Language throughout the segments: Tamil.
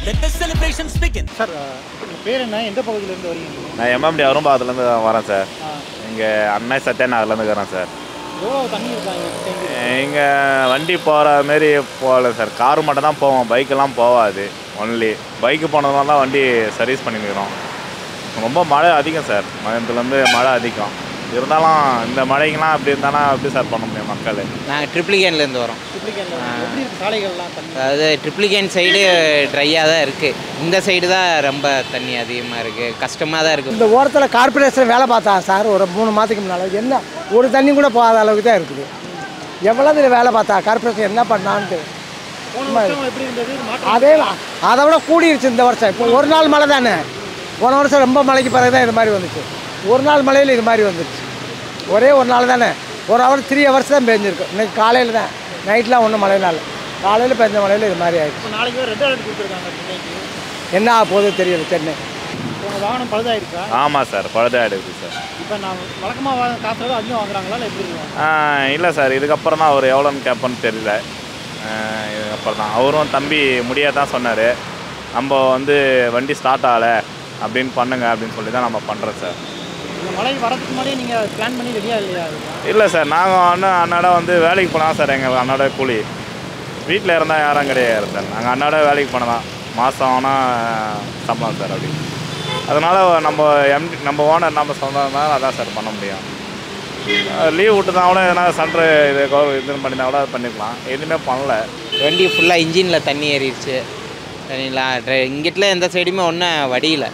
Let the celebrations begin. Sir உங்கள் பேர் என்ன எந்த பகுதியிலேருந்து வரீங்க நீங்கள் நான் எம்எம்டி அரும்பாத்துலேருந்து வரேன் சார் இங்கே அன்னை சத்யா நகர்லேருந்து இருக்கிறேன் சார் எவ்வளோ தண்ணி இருக்காங்க தேங்கி இங்கே வண்டி போகிற மாரி போகல சார் கார் மட்டும் தான் போவோம் பைக்கெல்லாம் போகாது ஒன்லி பைக்கு போனதுனால தான் வண்டி சர்வீஸ் பண்ணிக்கிறோம் ரொம்ப மழை அதிகம் சார் மதியத்துலேருந்து மழை அதிகம் இருந்தாலும் இந்த மழைக்கெல்லாம் அப்படி இருந்தானா எப்படி சார் பண்ண முடியும் மக்கள் நாங்கள் ட்ரிப்ளிகேன்லேருந்து வரோம் ட்ரிப்ளிகேனில் எப்படி இருக்கு சாலைகள்லாம் தண்ணி அதாவது ட்ரிப்ளிகேன் சைடு ட்ரையாக தான் இருக்குது இந்த சைடு தான் ரொம்ப தண்ணி அதிகமாக இருக்குது கஷ்டமாக தான் இருக்குது இந்த ஓரத்தில் கார்பரேஷன் வேலை பார்த்தா சார் ஒரு மூணு மாதத்துக்கு முன்னால் என்ன ஒரு தண்ணி கூட போகாத அளவுக்கு தான் இருக்குது எவ்வளோ இதில் வேலை பார்த்தா கார்பரேஷன் என்ன பண்ணான்ட்டு போன வருஷம் எப்படி இருந்தது மாற்றம் அதே தான். அதை விட கூடிருச்சு இந்த வருஷம் இப்போ ஒரு நாள் மழை தானே போன வருஷம் ரொம்ப மழைக்கு பிறகு தான் இது மாதிரி வந்துச்சு ஒரு நாள் மழையில் இது மாதிரி வந்துச்சு ஒரே ஒரு நாள் தானே ஒரு ஹவர் த்ரீ ஹவர்ஸ் தான் பெஞ்சிருக்கு இன்னைக்கு காலையில் தான் நைட்லாம் ஒன்றும் மழைனால காலையில் பெஞ்ச மழையில் இது மாதிரி ஆயிடுச்சு இப்போ நாளைக்கு ரெட் அலர்ட் கொடுத்துருக்காங்க சென்னைக்கு என்ன ஆக போகுது தெரியல சென்னை உங்கள் வாகனம் பழுதாயிருக்கா ஆமாம் சார் பழுதாயிடுது சார் இப்போ நான் வழக்கமாக வாங்க காசை விட அதிகம் வாங்குறாங்களா இல்லை எப்படி இருக்கும் ஆ, இல்லை சார் இதுக்கப்புறம் தான் அவர் எவ்வளோன்னு கேட்போன்னு தெரியல ஆ, இதுக்கப்புறம் தான் அவரும் தம்பி முடியாது தான் சொன்னார் நம்ம வந்து வண்டி ஸ்டார்ட் ஆகலை அப்படின்னு பண்ணுங்க அப்படின்னு சொல்லி தான் நம்ம பண்ணுறோம் சார் இந்த மழை வரதுக்கு முன்னாடியே நீங்கள் பிளான் பண்ணி ரெடியாக இல்லையா அதுக்கு? இல்லை சார் நாங்கள் அண்ணன் அண்ணாட வந்து வேலைக்கு போனால் சார் எங்கள் அண்ணாட கூலி வீட்டில் இருந்தால் யாரும் கிடையாது சார் நாங்கள் அண்ணாட வேலைக்கு போனதான் மாதம் ஆனால் சம்பளம் சார் அப்படி அதனால் நம்ம எம்டி நம்ம ஓனர் நம்ம சொந்தம்னால அதான் சார் பண்ண முடியும் லீவ் விட்டு தான் கூட எதனா சண்டை இது கோ- இது பண்ணினா கூட பண்ணிக்கலாம் எதுவுமே பண்ணல வண்டி ஃபுல்லாக இன்ஜினில் தண்ணி ஏறிடுச்சு சரிங்களா இங்கிட்டில் எந்த சைடுமே ஒன்றும் வடியல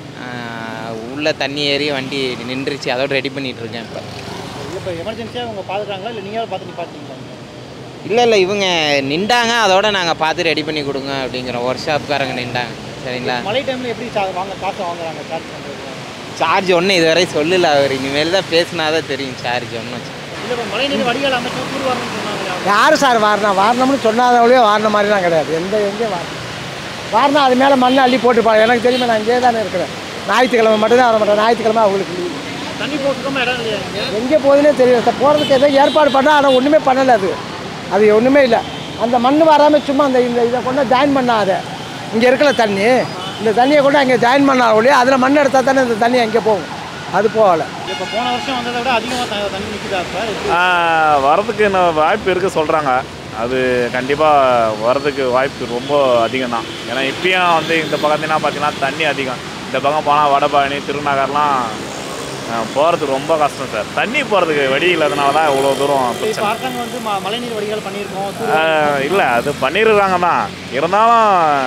உள்ளே தண்ணி ஏறி வண்டி நின்றுச்சு அதோட ரெடி பண்ணிகிட்டு இருக்கேன் இப்போ இப்போ எமர்ஜென்சியாக அவங்க பார்த்துட்டாங்களா இல்லை நீங்களும் பார்த்து நீ பார்த்தீங்களா இல்லை இல்லை இவங்க நின்றாங்க அதோட நாங்கள் பார்த்து ரெடி பண்ணி கொடுங்க அப்படிங்கிறோம் ஒர்க் ஷாப்காரங்க நின்றாங்க சரிங்களா மழை டைமில் எப்படி சா- வாங்க காசு வாங்குறாங்க சார்ஜ் பண்ணுறது சார்ஜ் ஒன்றும் இதுவரை சொல்லல அவர் இனிமேல் தான் பேசினா தான் தெரியும் சார்ஜ் ஒன்றும் இல்லை இப்போ மழை நீர் வடிகால் அமைச்சு தூர் வரணும்னு சொன்னாங்க யார் சார் வாரணம் வாரணம்னு சொன்னாதவளே வாரண மாதிரிலாம் கிடையாது எந்த எங்கேயும் வாரணம் வாரணம் அது மேலே மண்ணை அள்ளி போட்டுப்பாங்க எனக்கு தெரியுமா நான் இங்கே தானே இருக்கிறேன் ஞாயிற்றுக்கிழமை மட்டும்தான் வர மாட்டேன் ஞாயிற்றுக்கிழமை அவங்களுக்கு leave. தண்ணி போட்டுக்கோமா இடம் இல்லையா இங்கே எங்கே போகுதுன்னே தெரியல சார் போகிறதுக்கு ஏதோ ஏற்பாடு பண்ணால் ஆனால் ஒன்றுமே பண்ணலை அது அது ஒன்றுமே இல்லை அந்த மண் வராமல் சும்மா அந்த இந்த இதை கொண்டு ஜாயின் பண்ணாத இங்கே இருக்கல தண்ணி இந்த தண்ணியை கொண்டு அங்கே ஜாயின் பண்ணா ஒழிய அதில் மண் எடுத்தால் தானே இந்த தண்ணி அங்கே போகும் அது போகலை இப்போ போன வருஷம் வந்ததை விட அதிகமாக தண்ணி நிற்குதா சார் எப்படி ஆ, வரதுக்கு இன்னும் வாய்ப்பு இருக்குது சொல்கிறாங்க அது கண்டிப்பாக வரதுக்கு வாய்ப்பு ரொம்ப அதிகம் தான் ஏன்னா இப்பயும் வந்து இந்த பக்கத்துலாம் பார்த்தீங்கன்னா தண்ணி அதிகம் இந்த பக்கம் போனால் வடபழனி திருநகர்லாம் போகிறதுக்கு ரொம்ப கஷ்டம் சார் தண்ணி போகிறதுக்கு வழி இல்லாதனால தான் இவ்வளோ தூரம் இப்போ பிரச்சனை அரசாங்கம் வந்து ம- மழைநீர் வடிகால் பண்ணியிருக்கோம் தூர் இல்லை அது பண்ணிடுறாங்க தான் இருந்தாலும்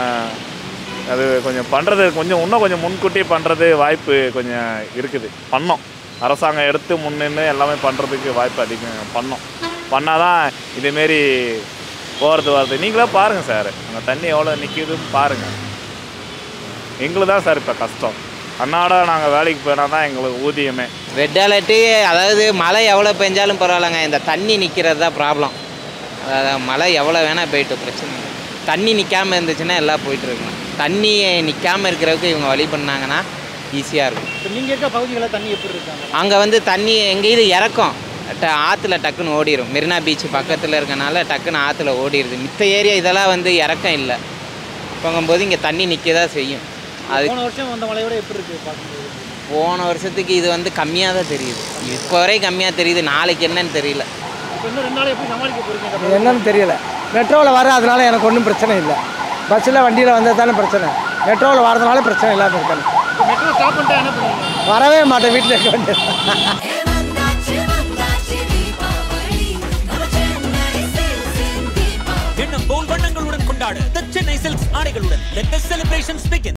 அது கொஞ்சம் பண்ணுறது கொஞ்சம் இன்னும் கொஞ்சம் முன்கூட்டி பண்ணுறது வாய்ப்பு கொஞ்சம் இருக்குது பண்ணோம் அரசாங்கம் எடுத்து முன்னின்று எல்லாமே பண்ணுறதுக்கு வாய்ப்பு அதிகம் பண்ணோம் பண்ணால் தான் இதேமாரி போகிறது வருது நீங்களே பாருங்கள் சார் அங்கே தண்ணி எவ்வளோ நிற்கிதுன்னு பாருங்கள் எங்களுக்கு தான் சார் இப்போ கஷ்டம் அன்னாட நாங்கள் வேலைக்கு போனால் தான் எங்களுக்கு ஊதியமே ரெட் அலர்ட்டு அதாவது மழை எவ்வளோ பெஞ்சாலும் பரவாயில்லைங்க இந்த தண்ணி நிற்கிறது தான் ப்ராப்ளம் அதாவது மழை எவ்வளோ வேணால் போயிட்டு பிரச்சனை இல்லை தண்ணி நிற்காம இருந்துச்சுன்னா எல்லாம் போயிட்டு இருக்கலாம் தண்ணி நிற்காம இருக்கிறதுக்கு இவங்க வழி பண்ணாங்கன்னா ஈஸியாக இருக்கும் இப்போ நீங்கள் இருக்க பகுதிகளில் தண்ணி எப்படி இருக்காங்க அங்கே வந்து தண்ணி எங்கள் இது இறக்கம் ட ஆற்றுல டக்குன்னு ஓடிடும் மெரினா பீச் பக்கத்தில் இருக்கனால டக்குன்னு ஆற்றுல ஓடிடுது மித்த ஏரியா இதெல்லாம் வந்து இறக்கம் இல்லை போகும்போது இங்கே தண்ணி நிற்க தான் செய்யும் அது போன வருஷம் வந்த மழையோட எப்படி இருக்குது பார்க்கும்போது போன வருஷத்துக்கு இது வந்து கம்மியாக தான் தெரியுது இப்போ வரை கம்மியாக தெரியுது நாளைக்கு என்னன்னு தெரியல இப்போ இன்னும் ரெண்டு நாள் எப்படி சமாளிக்க போகிறீங்க இந்த இது என்னன்னு தெரியல மெட்ரோவில் வராதனால எனக்கு ஒன்றும் பிரச்சனை இல்லை பஸ்ஸில் வண்டியில் வந்தால் தானே பிரச்சனை மெட்ரோவில் வரதுனால பிரச்சனை இல்லாமல் இருக்காங்க மெட்ரோ ஸ்டாப் பண்ணிட்டா என்ன பண்ணுவீங்க வரவே மாட்டேன் வீட்டில் இருக்க வேண்டியது ஏவந்தாச்சு வந்தாச்சு தீபாவளி நம்ம சென்னை சில்க்ஸின் தீபாவளி எண்ணம் போல் வண்ணங்களுடன் கொண்டாடு The Chennai Silks ஆடைகளுடன் Let the celebrations begin.